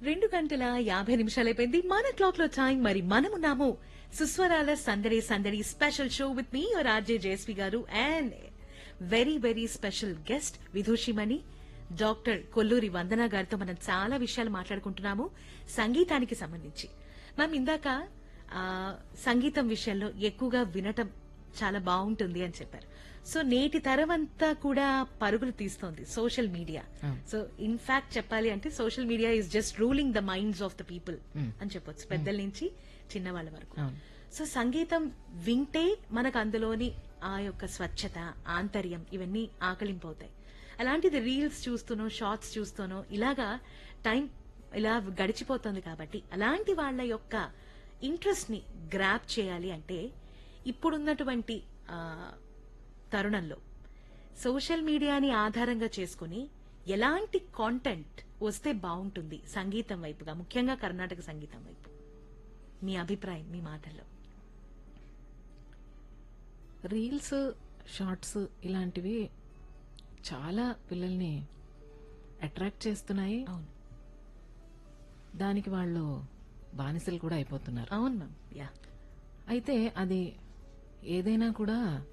రెండు గంటల యాభై నిమిషాలైపోయింది మన క్లాక్ లో టైం మరి మనమున్నాము సుస్వరాల సందడి సందడి special show with me your RJ JSV గారు and very very special guest విదూషిమణి డాక్టర్ కొల్లూరి వందన గారితో మనం చాలా విషయాలు మాట్లాడుకుంటున్నాము సంగీతానికి సంబంధించి మ్యామ్ ఇందాక ఆ, సంగీతం విషయంలో ఎక్కువగా వినటం చాలా బాగుంటుంది అని చెప్పారు సో నేటి తరం అంతా కూడా పరుగులు తీస్తోంది సోషల్ మీడియా సో ఇన్ఫాక్ట్ చెప్పాలి అంటే social media is just ruling the minds of the people అని చెప్పొచ్చు పెద్దల నుంచి చిన్నవాళ్ళ వరకు అవును. సో సంగీతం వింటే మనకు అందులోని ఆ యొక్క స్వచ్ఛత ఆంతర్యం ఇవన్నీ ఆకలింపవుతాయి అలాంటిది రీల్స్ చూస్తూనో షార్ట్స్ చూస్తూనో ఇలాగా టైం ఇలా గడిచిపోతుంది కాబట్టి అలాంటి వాళ్ళ యొక్క ఇంట్రెస్ట్ ని గ్రాప్ చేయాలి అంటే ఇప్పుడున్నటువంటి ఆ, తరుణంలో సోషల్ మీడియాని ఆధారంగా చేసుకుని ఎలాంటి కాంటెంట్ వస్తే బాగుంటుంది సంగీతం వైపుగా ముఖ్యంగా కర్ణాటక సంగీతం వైపు మీ అభిప్రాయం మీ మాటల్లో రీల్స్ షార్ట్స్ ఇలాంటివి చాలా పిల్లల్ని అట్రాక్ట్ చేస్తున్నాయి అవును దానికి వాళ్ళు బానిసలు కూడా అయిపోతున్నారు అవును మ్యామ్ యా అయితే అది ఏదైనా కూడా